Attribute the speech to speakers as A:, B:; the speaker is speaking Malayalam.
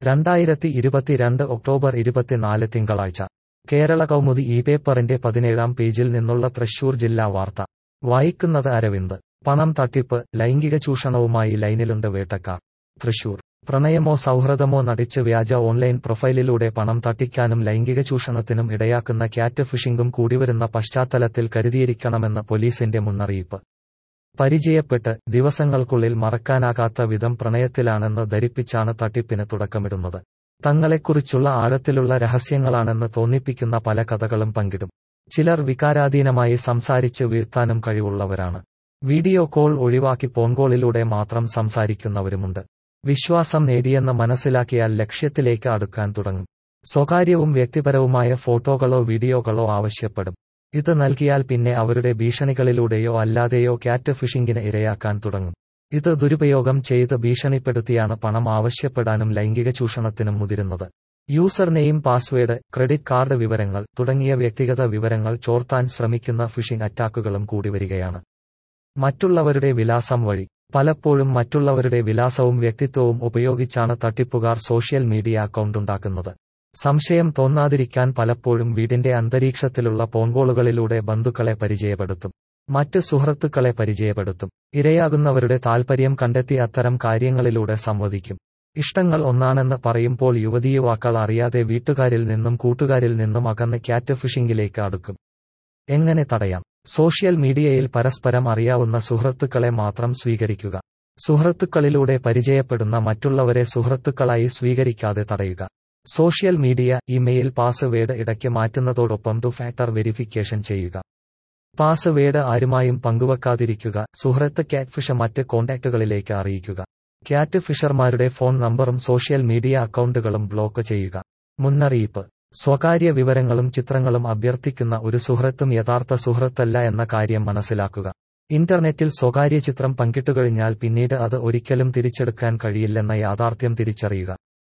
A: രണ്ടായിരത്തി ഇരുപത്തിരണ്ട് ഒക്ടോബർ ഇരുപത്തിനാല് തിങ്കളാഴ്ച കേരള കൗമുദി ഈ പേപ്പറിന്റെ പതിനേഴാം പേജിൽ നിന്നുള്ള തൃശൂർ ജില്ലാ വാർത്ത വായിക്കുന്നത് അരവിന്ദ് പണം തട്ടിപ്പ് ലൈംഗിക ചൂഷണവുമായി ലൈനിലുണ്ട് വേട്ടക്കാർ തൃശൂർ പ്രണയമോ സൗഹൃദമോ നടിച്ച് വ്യാജ ഓൺലൈൻ പ്രൊഫൈലിലൂടെ പണം തട്ടിക്കാനും ലൈംഗിക ചൂഷണത്തിനും ഇടയാക്കുന്ന ക്യാറ്റ് ഫിഷിംഗും കൂടിവരുന്ന പശ്ചാത്തലത്തിൽ കരുതിയിരിക്കണമെന്ന് പോലീസിന്റെ മുന്നറിയിപ്പ് പരിചയപ്പെട്ട് ദിവസങ്ങൾക്കുള്ളിൽ മറക്കാനാകാത്ത വിധം പ്രണയത്തിലാണെന്ന് ധരിപ്പിച്ചാണ് തട്ടിപ്പിന് തുടക്കമിടുന്നത് തങ്ങളെക്കുറിച്ചുള്ള ആഴത്തിലുള്ള രഹസ്യങ്ങളാണെന്ന് തോന്നിപ്പിക്കുന്ന പല കഥകളും പങ്കിടും ചിലർ വികാരാധീനമായി സംസാരിച്ച് വീഴ്ത്താനും കഴിവുള്ളവരാണ് വീഡിയോ കോൾ ഒഴിവാക്കി ഫോൺകോളിലൂടെ മാത്രം സംസാരിക്കുന്നവരുമുണ്ട് വിശ്വാസം നേടിയെന്ന് മനസ്സിലാക്കിയാൽ ലക്ഷ്യത്തിലേക്ക് അടുക്കാൻ തുടങ്ങും സ്വകാര്യവും വ്യക്തിപരവുമായ ഫോട്ടോകളോ വീഡിയോകളോ ആവശ്യപ്പെടും ഇത് നൽകിയാൽ പിന്നെ അവരുടെ ഭീഷണികളിലൂടെയോ അല്ലാതെയോ ക്യാറ്റ് ഫിഷിംഗിന് ഇരയാക്കാൻ തുടങ്ങും ഇത് ദുരുപയോഗം ചെയ്ത് ഭീഷണിപ്പെടുത്തിയാണ് പണം ആവശ്യപ്പെടാനും ലൈംഗിക ചൂഷണത്തിനും മുതിരുന്നത് user name password credit card വിവരങ്ങൾ തുടങ്ങിയ വ്യക്തിഗത വിവരങ്ങൾ ചോർത്താൻ ശ്രമിക്കുന്ന ഫിഷിംഗ് അറ്റാക്കുകളും കൂടി വരികയാണ് മറ്റുള്ളവരുടെ വിലാസം വഴി പലപ്പോഴും മറ്റുള്ളവരുടെ വിലാസവും വ്യക്തിത്വവും ഉപയോഗിച്ചാണ് തട്ടിപ്പുകാർ സോഷ്യൽ മീഡിയ അക്കൗണ്ട് ഉണ്ടാക്കുന്നത് സംശയം തോന്നാതിരിക്കാൻ പലപ്പോഴും വീടിന്റെ അന്തരീക്ഷത്തിലുള്ള ഫോൺകോളുകളിലൂടെ ബന്ധുക്കളെ പരിചയപ്പെടുത്തും മറ്റ് സുഹൃത്തുക്കളെ പരിചയപ്പെടുത്തും ഇരയാകുന്നവരുടെ താൽപര്യം കണ്ടെത്തി അത്തരം കാര്യങ്ങളിലൂടെ സംവദിക്കും ഇഷ്ടങ്ങൾ ഒന്നാണെന്ന് പറയുമ്പോൾ യുവതിയുവാക്കൾ അറിയാതെ വീട്ടുകാരിൽ നിന്നും കൂട്ടുകാരിൽ നിന്നും അകന്ന് ക്യാറ്റ് ഫിഷിംഗിലേക്ക് അടുക്കും എങ്ങനെ തടയാം സോഷ്യൽ മീഡിയയിൽ പരസ്പരം അറിയാവുന്ന സുഹൃത്തുക്കളെ മാത്രം സ്വീകരിക്കുക സുഹൃത്തുക്കളിലൂടെ പരിചയപ്പെടുന്ന മറ്റുള്ളവരെ സുഹൃത്തുക്കളായി സ്വീകരിക്കാതെ തടയുക സോഷ്യൽ മീഡിയ ഇമെയിൽ പാസ്വേഡ് ഇടയ്ക്ക് മാറ്റുന്നതോടൊപ്പം ടു ഫാക്ടർ വെരിഫിക്കേഷൻ ചെയ്യുക പാസ്വേഡ് ആരുമായും പങ്കുവെക്കാതിരിക്കുക സുഹൃത്ത് ക്യാറ്റ്ഫിഷ് മറ്റ് കോൺടാക്റ്റുകളിലേക്ക് അറിയിക്കുക ക്യാറ്റ് ഫിഷർമാരുടെ ഫോൺ നമ്പറും സോഷ്യൽ മീഡിയ അക്കൗണ്ടുകളും ബ്ലോക്ക് ചെയ്യുക മുന്നറിയിപ്പ് സ്വകാര്യ വിവരങ്ങളും ചിത്രങ്ങളും അഭ്യർത്ഥിക്കുന്ന ഒരു സുഹൃത്തും യഥാർത്ഥ സുഹൃത്തല്ല എന്ന കാര്യം മനസ്സിലാക്കുക ഇന്റർനെറ്റിൽ സ്വകാര്യ ചിത്രം പങ്കിട്ടുകഴിഞ്ഞാൽ പിന്നീട് അത് ഒരിക്കലും തിരിച്ചെടുക്കാൻ കഴിയില്ലെന്ന യാഥാർത്ഥ്യം തിരിച്ചറിയുക